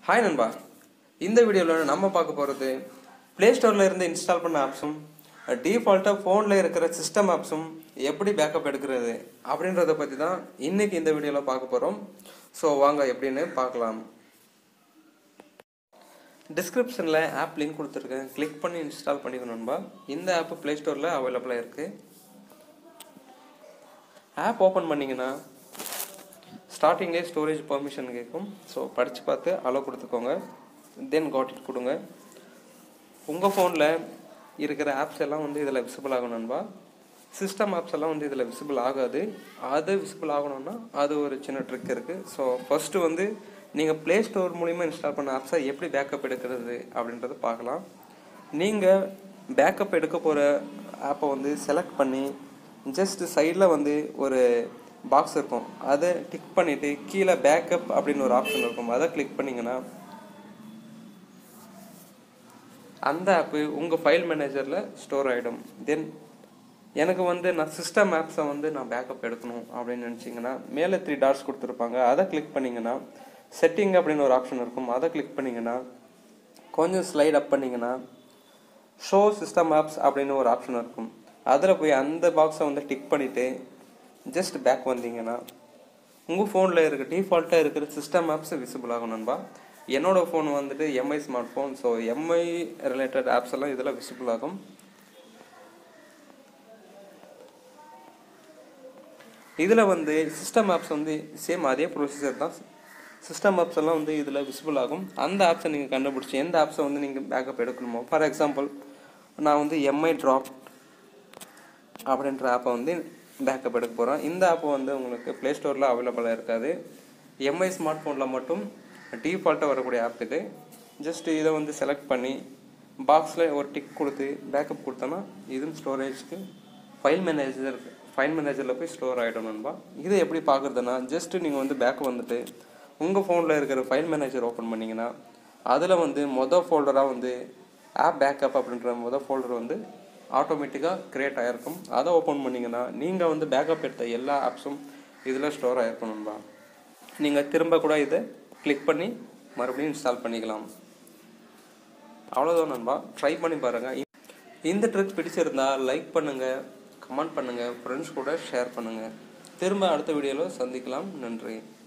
hi நண்பா இந்த வீடியோவில் நம்ம பார்க்க போகிறது ப்ளே ஸ்டோரில் இருந்து இன்ஸ்டால் பண்ண ஆப்ஸும் டிஃபால்ட்டாக ஃபோனில் இருக்கிற சிஸ்டம் ஆப்ஸும் எப்படி பேக்கப் எடுக்கிறது அப்படின்றத பற்றி தான் இன்னைக்கு இந்த வீடியோவில் பார்க்க போகிறோம் ஸோ வாங்க எப்படின்னு பார்க்கலாம் டிஸ்கிரிப்ஷனில் ஆப் லிங்க் கொடுத்துருக்கேன் கிளிக் பண்ணி இன்ஸ்டால் பண்ணிக்கணும் நண்பா இந்த ஆப் ப்ளே ஸ்டோரில் அவைலபிளாக இருக்குது ஆப் ஓப்பன் பண்ணிங்கன்னா ஸ்டார்டிங்லேயே ஸ்டோரேஜ் பர்மிஷன் கேட்கும் ஸோ படித்து பார்த்து அலோவ் கொடுத்துக்கோங்க தென் காட் இட் கொடுங்க உங்கள் ஃபோனில் இருக்கிற ஆப்ஸ் எல்லாம் வந்து இதில் விசிபிள் ஆகணும் நண்பா சிஸ்டம் ஆப்ஸ் எல்லாம் வந்து இதில் விசிபிள் ஆகாது அது விசிபிள் ஆகணும்னா அது ஒரு சின்ன ட்ரிக் இருக்குது ஸோ ஃபஸ்ட்டு வந்து நீங்கள் ப்ளே ஸ்டோர் மூலிமா இன்ஸ்டால் பண்ண ஆப்ஸை எப்படி பேக்கப் எடுக்கிறது அப்படின்றத பார்க்கலாம் நீங்கள் பேக்கப் எடுக்க போகிற ஆப்பை வந்து செலக்ட் பண்ணி ஜஸ்ட் சைடில் வந்து ஒரு பாக்ஸ் இருக்கும் அதை டிக் பண்ணிவிட்டு கீழே பேக்கப் அப்படின்னு ஒரு ஆப்ஷன் இருக்கும் அதை கிளிக் பண்ணிங்கன்னா அந்த ஆப்பு உங்கள் ஃபைல் மேனேஜரில் ஸ்டோர் ஆகிடும் தென் எனக்கு வந்து நான் சிஸ்டம் ஆப்ஸை வந்து நான் பேக்கப் எடுக்கணும் அப்படின்னு நினச்சிங்கன்னா மேலே த்ரீ டாட்ஸ் கொடுத்துருப்பாங்க அதை கிளிக் பண்ணிங்கன்னா செட்டிங் அப்படின்னு ஒரு ஆப்ஷன் இருக்கும் அதை கிளிக் பண்ணிங்கன்னா கொஞ்சம் ஸ்லைட் அப் பண்ணிங்கன்னா ஷோ சிஸ்டம் ஆப்ஸ் அப்படின்னு ஒரு ஆப்ஷன் இருக்கும் அதில் போய் அந்த பாக்ஸை வந்து டிக் பண்ணிவிட்டு ஜஸ்ட் பேக் வந்தீங்கன்னா உங்கள் ஃபோனில் இருக்க டிஃபால்ட்டாக இருக்கிற சிஸ்டம் ஆப்ஸ் விசிபிள் ஆகும் நண்பா என்னோடய ஃபோன் வந்துட்டு MI smart phone so MI related apps எல்லாம் இதில் விசிபிள் ஆகும் இதில் வந்து சிஸ்டம் ஆப்ஸ் வந்து சேம் அதே ப்ரொசீஜர் தான் சிஸ்டம் ஆப்ஸ் எல்லாம் வந்து இதில் விசிபிள் ஆகும் அந்த ஆப்ஸை நீங்கள் கண்டுபிடிச்சி எந்த ஆப்ஸை வந்து நீங்கள் பேக்கப் எடுக்கணுமோ ஃபார் எக்ஸாம்பிள் நான் வந்து எம்ஐ ட்ராப் அப்படின்ற ஆப்பை வந்து பேக்கப் எடுக்க போகிறோம் இந்த ஆப் வந்து உங்களுக்கு ப்ளே ஸ்டோரில் அவைலபிளாக இருக்காது எம்ஐ ஸ்மார்ட் ஃபோனில் மட்டும் டிஃபால்ட்டாக வரக்கூடிய ஆப் இது ஜஸ்ட் இதை வந்து செலக்ட் பண்ணி பாக்ஸில் ஒரு டிக் கொடுத்து பேக்கப் கொடுத்தோன்னா இதுவும் ஸ்டோரேஜ்க்கு ஃபைல் மேனேஜர் ஃபைல் மேனேஜரில் போய் ஸ்டோர் ஆகிடும் நண்பா இது எப்படி பார்க்குறதுனா ஜஸ்ட் நீங்கள் வந்து பேக் வந்துட்டு உங்கள் ஃபோனில் இருக்கிற ஃபைல் மேனேஜர் ஓப்பன் பண்ணிங்கன்னா அதில் வந்து மொதல் ஃபோல்டராக வந்து ஆப் பேக்கப் அப்படின்ற மொதல் ஃபோல்டர் வந்து ஆட்டோமேட்டிக்காக க்ரியேட் ஆகிருக்கும் அதை ஓப்பன் பண்ணிங்கன்னா நீங்கள் வந்து பேக்கப் எடுத்த எல்லா ஆப்ஸும் இதில் ஸ்டோர் ஆகிருக்கும் நண்பா நீங்கள் திரும்ப கூட இதை கிளிக் பண்ணி மறுபடியும் இன்ஸ்டால் பண்ணிக்கலாம் அவ்வளோதான் நண்பா ட்ரை பண்ணி பாருங்கள் இந்த ட்ரிக் பிடிச்சிருந்தா லைக் பண்ணுங்கள் கமெண்ட் பண்ணுங்கள் ஃப்ரெண்ட்ஸ் கூட ஷேர் பண்ணுங்கள் திரும்ப அடுத்த வீடியோவில் சந்திக்கலாம் நன்றி